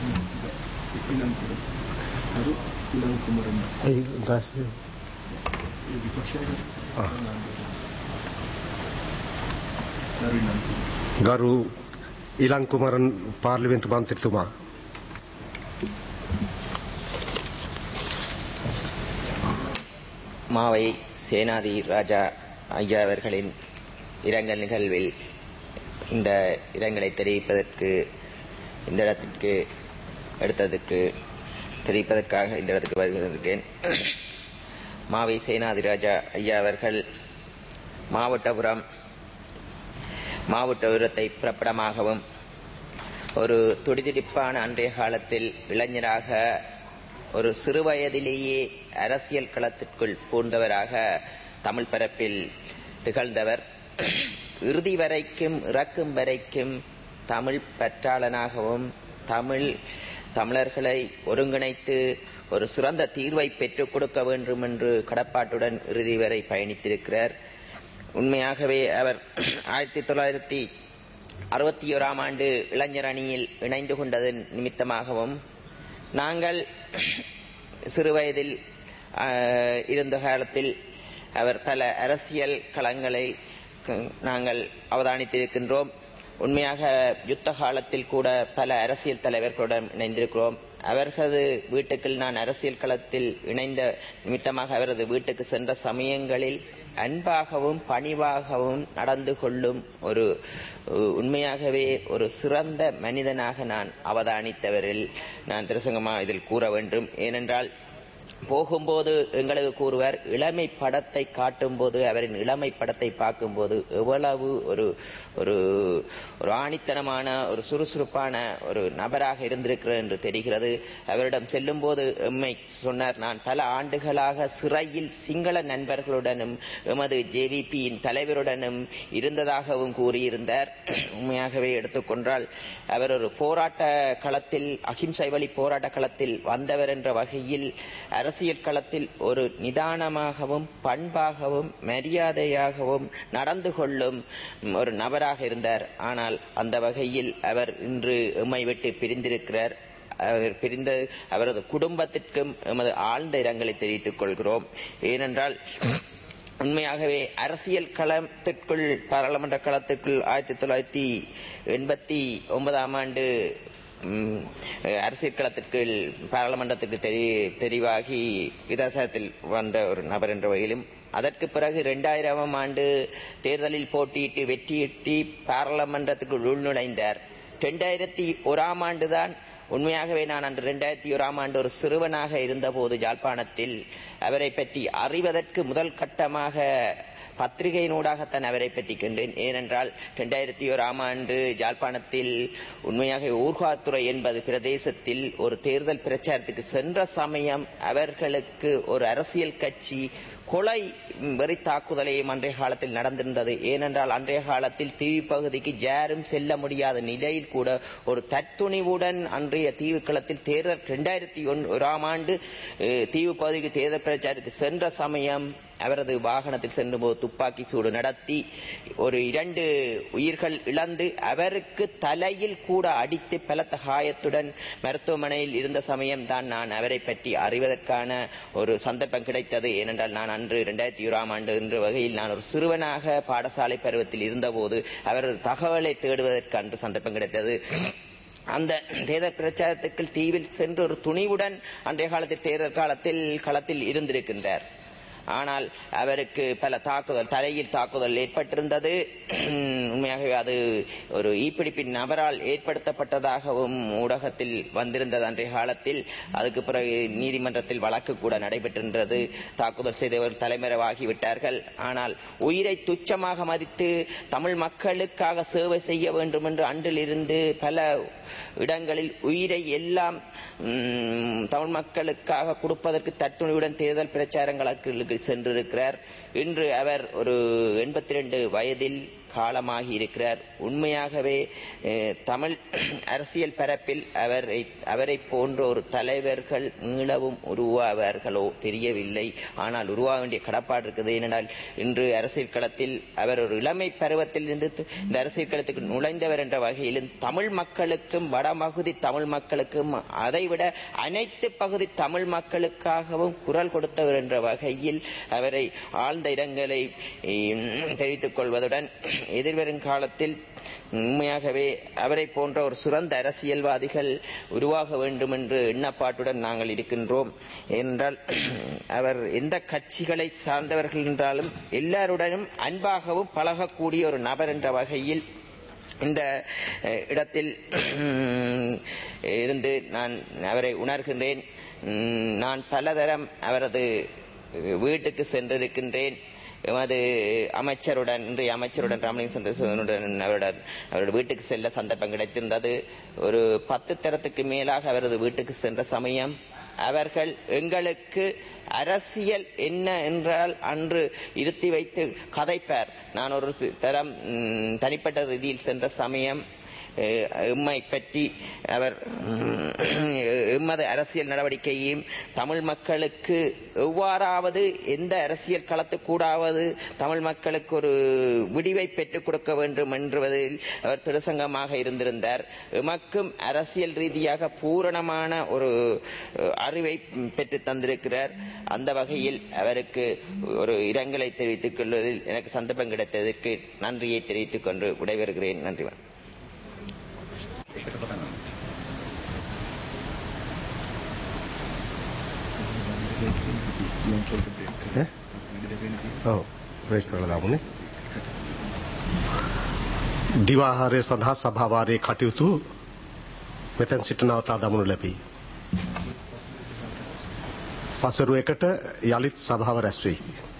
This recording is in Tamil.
ඉලංකුර අරු ඉලංකුමරන් ඇයි රාශිය ඒ විපක්ෂය ආ. අරු ඉලංකුර ගරු ඉලංකුමරන් පාර්ලිමේන්තු මන්ත්‍රීතුමා மாவை சேனாதி ராஜா ஐயா அவர்களின் இரங்கல் நிகழ்வில் இந்த இரங்கலை தெரிவிப்பதற்கு இந்த இடத்திற்கு எடுத்ததற்கு தெரிவிப்பதற்காக இந்த இடத்துக்கு வருகிறேன் மாவை சேனாதி ராஜா ஐயா அவர்கள் மாவட்டபுரம் மாவட்ட உரத்தை பிறப்பிடமாகவும் ஒரு துடிதுடிப்பான அன்றைய காலத்தில் இளைஞராக ஒரு சிறு வயதிலேயே அரசியல் களத்திற்குள் பூந்தவராக தமிழ் பரப்பில் திகழ்ந்தவர் இறுதி வரைக்கும் இறக்கும் வரைக்கும் தமிழ் பற்றாளனாகவும் தமிழ் தமிழர்களை ஒருங்கிணைத்து ஒரு சிறந்த தீர்வை பெற்றுக் கொடுக்க வேண்டும் என்று கடப்பாட்டுடன் இறுதி வரை பயணித்திருக்கிறார் உண்மையாகவே அவர் ஆயிரத்தி தொள்ளாயிரத்தி அறுபத்தி ஓராம் ஆண்டு இளைஞர் அணியில் இணைந்து கொண்டதன் நிமித்தமாகவும் நாங்கள் சிறுவயதில் ஆஹ், இருந்த காலத்தில் அவர் பல அரசியல் களங்களை க- நாங்கள் அவதானித்திருக்கின்றோம் உண்மையாக யுத்த காலத்தில் கூட பல அரசியல் தலைவர்களுடன் இணைந்திருக்கிறோம் அவர்களது வீட்டுக்கு நான் அரசியல் களத்தில் இணைந்த நிமித்தமாக அவரது வீட்டுக்கு சென்ற சமயங்களில் அன்பாகவும் பணிவாகவும் நடந்து கொள்ளும் ஒரு அஹ், உண்மையாகவே ஒரு சிறந்த மனிதனாக நான் அவதானித்தவரில் நான் திருசங்கமா இதில் கூற வேண்டும் ஏனென்றால் போகும்போது எங்களுக்கு கூறுவார் இளமை படத்தை காட்டும்போது அவரின் இளமை படத்தை பார்க்கும்போது எவ்வளவு ஒரு ஒரு ஒரு ஆணித்தனமான ஒரு சுறுசுறுப்பான ஒரு நபராக இருந்திருக்கிறார் என்று தெரிகிறது அவரிடம் செல்லும்போது எம்மை சொன்னார் நான் பல ஆண்டுகளாக சிறையில் சிங்கள நண்பர்களுடனும் எமது ஜேவிபியின் தலைவருடனும் இருந்ததாகவும் கூறியிருந்தார் உண்மையாகவே எடுத்துக்கொண்டால் அவர் ஒரு போராட்ட களத்தில் அகிம்சை வழி போராட்ட களத்தில் வந்தவர் என்ற வகையில் அரசியல் களத்தில் ஒரு நிதானமாகவும் பண்பாகவும் மரியாதையாகவும் நடந்து கொள்ளும் ஒரு நபராக இருந்தார் ஆனால் அந்த வகையில் அவர் இன்று எம்மை விட்டு பிரிந்திருக்கிறார் அவர் பிரிந்த அவரது குடும்பத்திற்கும் எமது ஆழ்ந்த இரங்கலை தெரிவித்துக் கொள்கிறோம் ஏனென்றால் உண்மையாகவே அரசியல் களத்திற்குள் பாராளுமன்ற களத்திற்குள் ஆயிரத்தி தொள்ளாயிரத்தி எண்பத்தி ஒன்பதாம் ஆண்டு ம், அரசியல் களத்திற்கு பாராளுமன்றத்திற்கு தெரி தெரிவாகி விதாசாரத்தில் வந்த ஒரு நபர் என்ற வகையிலும் அதற்கு பிறகு இரண்டாயிரமாம் ஆண்டு தேர்தலில் போட்டியிட்டு வெற்றியிட்டு பாராளுமன்றத்துக்குள் உள்நுழைந்தார் இரண்டாயிரத்தி ஓராம் ஆண்டுதான் உண்மையாகவே நான் அன்று இரண்டாயிரத்தி ஓராம் ஆண்டு ஒரு சிறுவனாக இருந்தபோது ஜாழ்ப்பாணத்தில் அவரை பற்றி அறிவதற்கு முதல் கட்டமாக பத்திரிகையினூடாகத்தான் அவரை பற்றி கண்டேன் ஏனென்றால் இரண்டாயிரத்தி ஓராம் ஆண்டு ஜாழ்ப்பாணத்தில் உண்மையாக ஊர்காத்துறை என்பது பிரதேசத்தில் ஒரு தேர்தல் பிரச்சாரத்துக்கு சென்ற சமயம் அவர்களுக்கு ஒரு அரசியல் கட்சி கொலை வெறி தாக்குதலையும் அன்றைய காலத்தில் நடந்திருந்தது ஏனென்றால் அன்றைய காலத்தில் தீவு பகுதிக்கு யாரும் செல்ல முடியாத நிலையில் கூட ஒரு தற்துணிவுடன் அன்றைய தீவு களத்தில் தேர்தல் இரண்டாயிரத்தி ஓராம் ஆண்டு அஹ், தீவு பகுதிக்கு தேர்தல் பிரச்சாரத்துக்கு சென்ற சமயம் அவரது வாகனத்தில் சென்றும்போது துப்பாக்கி சூடு நடத்தி ஒரு இரண்டு உயிர்கள் இழந்து அவருக்கு தலையில் கூட அடித்து பலத்த காயத்துடன் மருத்துவமனையில் இருந்த சமயம் தான் நான் அவரை பற்றி அறிவதற்கான ஒரு சந்தர்ப்பம் கிடைத்தது ஏனென்றால் நான் அன்று இரண்டாயிரத்தி ஓராம் ஆண்டு என்ற வகையில் நான் ஒரு சிறுவனாக பாடசாலை பருவத்தில் இருந்தபோது அவரது தகவலை தேடுவதற்கு அன்று சந்தர்ப்பம் கிடைத்தது அந்த தேர்தல் பிரச்சாரத்துக்கு தீவில் சென்று ஒரு துணிவுடன் அன்றைய காலத்தில் தேர்தல் காலத்தில் களத்தில் இருந்திருக்கின்றார் ஆனால் அவருக்கு பல தாக்குதல் தலையில் தாக்குதல் ஏற்பட்டிருந்தது உண்மையாகவே அது ஒரு ஈப்பிடிப்பின் நபரால் ஏற்படுத்தப்பட்டதாகவும் ஊடகத்தில் வந்திருந்தது அன்றைய காலத்தில் அதுக்கு பிறகு நீதிமன்றத்தில் வழக்கு கூட நடைபெற்றிருந்தது தாக்குதல் செய்தவர் தலைமறைவாகி விட்டார்கள் ஆனால் உயிரை துச்சமாக மதித்து தமிழ் மக்களுக்காக சேவை செய்ய வேண்டும் என்று அன்றிலிருந்து பல இடங்களில் உயிரை எல்லாம் ம், தமிழ் மக்களுக்காக கொடுப்பதற்கு தட்டுணிவுடன் தேர்தல் பிரச்சாரங்களுக்கு சென்றிருக்கிறார் இன்று அவர் ஒரு எண்பத்தி ரெண்டு வயதில் காலமாகி இருக்கிறார் உண்மையாகவே அஹ், தமிழ் அரசியல் பரப்பில் அவரை அவரை போன்ற ஒரு தலைவர்கள் மீளவும் உருவாவார்களோ தெரியவில்லை ஆனால் உருவாக வேண்டிய கடப்பாடு இருக்குது ஏனென்றால் இன்று அரசியல் களத்தில் அவர் ஒரு இளமை பருவத்தில் இருந்து து- இந்த அரசியல் களத்துக்கு நுழைந்தவர் என்ற வகையிலும் தமிழ் மக்களுக்கும் வடமகுதி தமிழ் மக்களுக்கும் அதைவிட அனைத்து பகுதி தமிழ் மக்களுக்காகவும் குரல் கொடுத்தவர் என்ற வகையில் அவரை ஆழ்ந்த இடங்களை உம், தெரிவித்துக் கொள்வதுடன் எதிர்வரும் காலத்தில் உண்மையாகவே அவரை போன்ற ஒரு சிறந்த அரசியல்வாதிகள் உருவாக வேண்டும் என்று எண்ணப்பாட்டுடன் நாங்கள் இருக்கின்றோம் ஏனென்றால் அவர் எந்த கட்சிகளை சார்ந்தவர்கள் என்றாலும் எல்லாருடனும் அன்பாகவும் பழகக்கூடிய ஒரு நபர் என்ற வகையில் இந்த அஹ், இடத்தில் உம், இருந்து நான் அவரை உணர்கின்றேன் உம், நான் பலதரம் அவரது வீட்டுக்கு சென்றிருக்கின்றேன் எமது அமைச்சருடன் இன்றைய அமைச்சருடன் ராமலிங்க சந்திரசேகரனுடன் அவருடன் அவருடைய வீட்டுக்கு செல்ல சந்தர்ப்பம் கிடைத்திருந்தது ஒரு பத்து தரத்துக்கு மேலாக அவரது வீட்டுக்கு சென்ற சமயம் அவர்கள் எங்களுக்கு அரசியல் என்ன என்றால் அன்று இருத்தி வைத்து கதைப்பார் நான் ஒரு சி- தரம் ம், தனிப்பட்ட ரீதியில் சென்ற சமயம் அஹ், எம்மை பற்றி அவர் ம், எம்மது அரசியல் நடவடிக்கையையும் தமிழ் மக்களுக்கு எவ்வாறாவது எந்த அரசியல் களத்துக்கூடாவது தமிழ் மக்களுக்கு ஒரு விடிவை பெற்றுக் கொடுக்க வேண்டும் என்பதில் அவர் திருசங்கமாக இருந்திருந்தார் எமக்கும் அரசியல் ரீதியாக பூரணமான ஒரு அஹ், அறிவை பெற்று தந்திருக்கிறார் அந்த வகையில் அவருக்கு ஒரு இரங்கலை தெரிவித்துக் கொள்வதில் எனக்கு சந்தர்ப்பம் கிடைத்ததற்கு நன்றியை தெரிவித்துக் கொண்டு விடைபெறுகிறேன் நன்றி வணக்கம். එකට පටන් ගන්න. ලොන්චෝල්ට බ්‍රේක් ඈ? කරලා වැඩි දෙකෙන් තියෙනවා. ඔව් බ්‍රේක් කරලා දාමුනේ දිවාහාරය සඳහා සභාවාරයේ කටයුතු මෙතැන් සිට නවතා දමනු ලැබී. පසරුවකට යළිත් සභාව රැස්වෙයි.